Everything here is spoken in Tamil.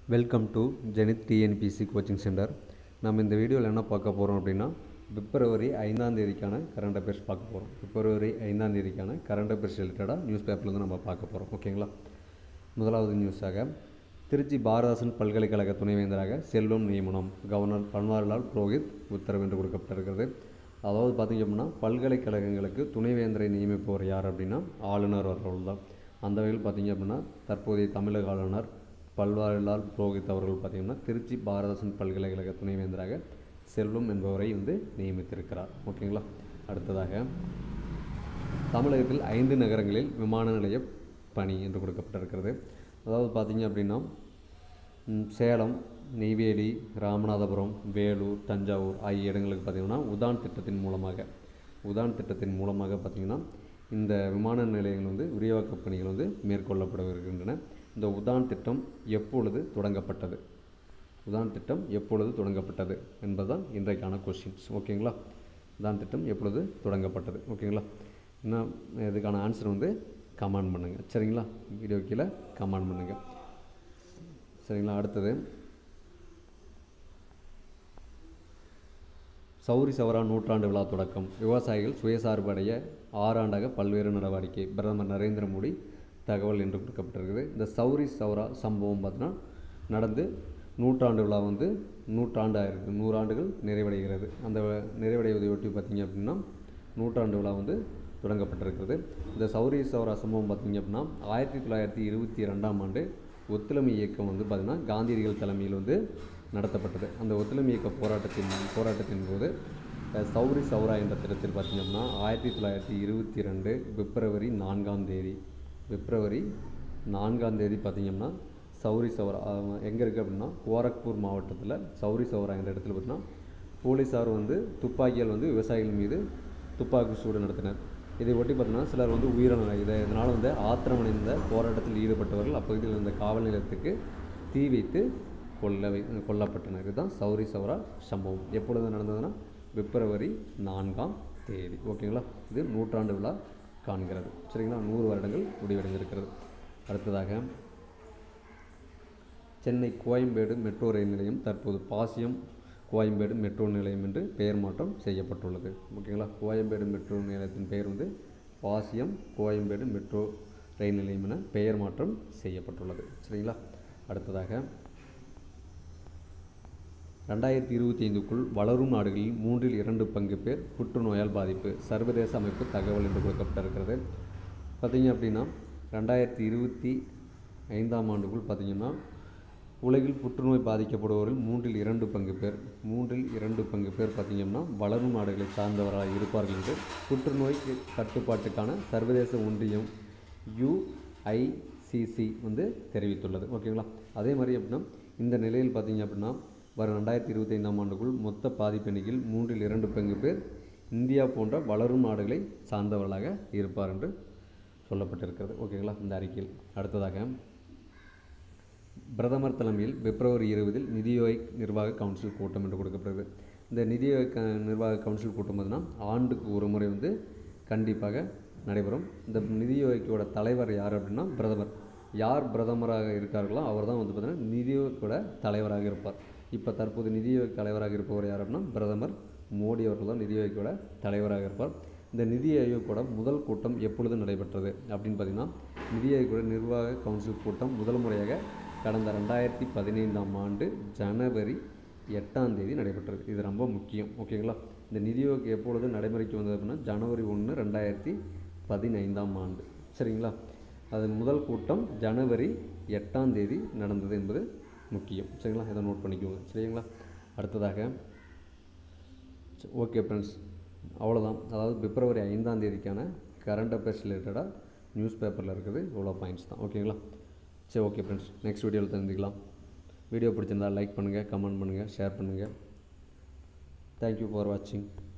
welcome to Zenith TNPSC coaching centre நம்ம இந்த வீடியோவில் என்ன பார்க்க போகிறோம் அப்படின்னா பிப்ரவரி ஐந்தாம் தேதிக்கான கரண்ட் அஃபேர்ஸ் பார்க்க போகிறோம் பிப்ரவரி ஐந்தாம் தேதிக்கான கரண்ட் அஃபேர்ஸ் ரிலேட்டடாக நியூஸ் பேப்பர்லேருந்து நம்ம பார்க்க போகிறோம் ஓகேங்களா முதலாவது நியூஸாக திருச்சி பாரதாசன் பல்கலைக்கழக துணைவேந்தராக செல்வம் நியமனம் கவர்னர் பன்வாரிலால் புரோஹித் உத்தரவு என்று கொடுக்கப்பட்டிருக்கிறது அதாவது பார்த்திங்க அப்படின்னா பல்கலைக்கழகங்களுக்கு துணைவேந்தரை நியமிப்பவர் யார் அப்படின்னா ஆளுநர் அவர்கள் தான் அந்த வகையில் பார்த்திங்க அப்படின்னா தற்போதைய தமிழக ஆளுநர் பல்வாரிலால் புரோஹித் அவர்கள் பார்த்திங்கன்னா திருச்சி பாரதாசன் பல்கலைக்கழக துணைவேந்தராக செல்வம் என்பவரை வந்து நியமித்திருக்கிறார் ஓகேங்களா அடுத்ததாக தமிழகத்தில் ஐந்து நகரங்களில் விமான நிலைய பணி என்று கொடுக்கப்பட்டிருக்கிறது அதாவது பார்த்திங்க அப்படின்னா ம், சேலம் நெய்வேலி ராமநாதபுரம் வேலூர் தஞ்சாவூர் ஆகிய இடங்களுக்கு பார்த்திங்கன்னா உதான் திட்டத்தின் மூலமாக உதான் திட்டத்தின் மூலமாக பார்த்திங்கன்னா இந்த விமான நிலையங்கள் வந்து விரிவாக்கப் பணிகள் வந்து மேற்கொள்ளப்பட வருகின்றன இந்த உதான் திட்டம் எப்பொழுது தொடங்கப்பட்டது உதான் திட்டம் எப்பொழுது தொடங்கப்பட்டது என்பதுதான் இன்றைக்கான கொஸ்டின்ஸ் ஓகேங்களா உதான் திட்டம் எப்பொழுது தொடங்கப்பட்டது ஓகேங்களா இன்னும் இதுக்கான ஆன்சர் வந்து கமெண்ட் பண்ணுங்கள் சரிங்களா வீடியோ கீழே கமெண்ட் பண்ணுங்கள் சரிங்களா அடுத்தது சௌரி சவரா நூற்றாண்டு விழா தொடக்கம் விவசாயிகள் சுயசார்பு அடைய ஆறாண்டாக பல்வேறு நடவடிக்கை பிரதமர் நரேந்திர மோடி தகவல் என்று கொடுக்கப்பட்டிருக்குது இந்த சௌரி சவரா சம்பவம் பார்த்தீங்கன்னா நடந்து நூற்றாண்டு விழா வந்து நூற்றாண்டு ஆயிருக்கு நூறாண்டுகள் நிறைவடைகிறது அந்த நிறைவடைவதையொட்டி பார்த்தீங்க அப்படின்னா நூற்றாண்டு விழா வந்து தொடங்கப்பட்டிருக்கிறது இந்த சௌரி சௌரா சம்பவம் பார்த்தீங்க அப்படின்னா ஆயிரத்தி தொள்ளாயிரத்தி இருபத்தி ரெண்டாம் ஆண்டு ஒத்துழைமை இயக்கம் வந்து பார்த்திங்கன்னா காந்தியடிகள் தலைமையில் வந்து நடத்தப்பட்டது அந்த ஒத்துழைமை இயக்க போராட்டத்தின் போராட்டத்தின் போது அஹ், சௌரி சௌரா என்ற திட்டத்தில் பார்த்திங்கன்னா ஆயிரத்தி தொள்ளாயிரத்தி இருபத்தி ரெண்டு பிப்ரவரி நான்காம் தேதி பிப்ரவரி நான்காம் தேதி பார்த்திங்கன்னா சௌரி சௌரா எங்கே இருக்குது அப்படின்னா கோரக்பூர் மாவட்டத்தில் சௌரி சௌரா என்ற இடத்துல பார்த்திங்கன்னா போலீஸார் வந்து துப்பாக்கியால் வந்து விவசாயிகள் மீது துப்பாக்கி சூடு நடத்தினர் இதை ஒட்டி பார்த்தீங்கன்னா சிலர் வந்து உயிரிழந்தார் இதை இதனால் வந்து ஆத்திரமடைந்த போராட்டத்தில் ஈடுபட்டவர்கள் அப்பகுதியில் இருந்த காவல் நிலையத்துக்கு தீ வைத்து கொல்ல வை கொல்லப்பட்டனர் இதுதான் சௌரி சௌரா சம்பவம் எப்பொழுது நடந்ததுன்னா பிப்ரவரி நான்காம் தேதி ஓகேங்களா இது நூற்றாண்டு விழா காண்கிறது சரிங்களா நூறு வருடங்கள் முடிவடைந்திருக்கிறது அடுத்ததாக சென்னை கோயம்பேடு மெட்ரோ ரயில் நிலையம் தற்போது பாசியம் கோயம்பேடு மெட்ரோ நிலையம் என்று பெயர் மாற்றம் செய்யப்பட்டுள்ளது ஓகேங்களா கோயம்பேடு மெட்ரோ நிலையத்தின் பெயர் வந்து பாசியம் கோயம்பேடு மெட்ரோ ரயில் நிலையம் என பெயர் மாற்றம் செய்யப்பட்டுள்ளது சரிங்களா அடுத்ததாக ரெண்டாயிரத்தி இருபத்தி ஐந்துக்குள் வளரும் நாடுகளில் மூன்றில் இரண்டு பங்கு பேர் புற்றுநோயால் பாதிப்பு சர்வதேச அமைப்பு தகவல் என்று கொடுக்கப்பட்டிருக்கிறது பார்த்தீங்க அப்படின்னா ரெண்டாயிரத்தி இருபத்தி ஐந்தாம் ஆண்டுக்குள் பார்த்தீங்கன்னா உலகில் புற்றுநோய் பாதிக்கப்படுவோரில் மூன்றில் இரண்டு பங்கு பேர் மூன்றில் இரண்டு பங்கு பேர் பார்த்தீங்கன்னா வளரும் நாடுகளை சார்ந்தவராக இருப்பார்கள் என்று புற்றுநோய் கட்டுப்பாட்டுக்கான சர்வதேச ஒன்றியம் யுஐசிசி வந்து தெரிவித்துள்ளது ஓகேங்களா அதே மாதிரி அப்படின்னா இந்த நிலையில் பார்த்தீங்க அப்படின்னா வரும் ரெண்டாயிரத்தி இருபத்தி ஐந்தாம் ஆண்டுக்குள் மொத்த பாதிப்பு எண்ணிக்கையில் மூன்றில் இரண்டு பங்கு பேர் இந்தியா போன்ற வளரும் நாடுகளை சார்ந்தவர்களாக இருப்பார் என்று சொல்லப்பட்டிருக்கிறது ஓகேங்களா இந்த அறிக்கையில் அடுத்ததாக பிரதமர் தலைமையில் பிப்ரவரி இருபதில் நிதி ஆயோக் நிர்வாக கவுன்சில் கூட்டம் என்று கொடுக்கப்படுது இந்த நிதி ஆயோக் க- நிர்வாக கவுன்சில் கூட்டம் பார்த்தீங்கன்னா ஆண்டுக்கு ஒரு முறை வந்து கண்டிப்பாக நடைபெறும் இந்த நிதி ஆயோக்கோட தலைவர் யார் அப்படின்னா பிரதமர் யார் பிரதமராக இருக்கார்களோ அவர் தான் வந்து பார்த்தீங்கன்னா நிதி ஆயோக்கோட தலைவராக இருப்பார் இப்போ தற்போது நிதி ஆயோக் தலைவராக இருப்பவர் யார் அப்படின்னா பிரதமர் மோடி அவர்கள் தான் நிதி ஆயோக்கோட தலைவராக இருப்பார் இந்த நிதி ஆயோக்கோட முதல் கூட்டம் எப்பொழுது நடைபெற்றது அப்படின்னு பார்த்தீங்கன்னா நிதி ஆயோக்கோட நிர்வாக கவுன்சில் கூட்டம் முதல் முறையாக கடந்த ரெண்டாயிரத்தி பதினைந்தாம் ஆண்டு ஜனவரி எட்டாம் தேதி நடைபெற்றது இது ரொம்ப முக்கியம் ஓகேங்களா இந்த நிதி ஆயோக் எப்பொழுது நடைமுறைக்கு வந்தது அப்படின்னா ஜனவரி ஒன்று ரெண்டாயிரத்தி பதினைந்தாம் ஆண்டு சரிங்களா அதன் முதல் கூட்டம் ஜனவரி எட்டாம் தேதி நடந்தது என்பது முக்கியம் சரிங்களா இதை நோட் பண்ணிக்கோங்க சரிங்களா அடுத்ததாக ஓகே ஃப்ரெண்ட்ஸ் அவ்வளோதான் அதாவது பிப்ரவரி ஐந்தாம் தேதிக்கான கரண்ட் அஃபேர்ஸ் ரிலேட்டடாக நியூஸ் பேப்பரில் இருக்குது இவ்வளோ பாயிண்ட்ஸ் தான் ஓகேங்களா சரி ஓகே ஃப்ரெண்ட்ஸ் நெக்ஸ்ட் வீடியோவில் தெரிஞ்சுக்கலாம் வீடியோ பிடிச்சிருந்தா லைக் பண்ணுங்கள் கமெண்ட் பண்ணுங்கள் ஷேர் பண்ணுங்கள் தேங்க்யூ ஃபார் வாட்சிங்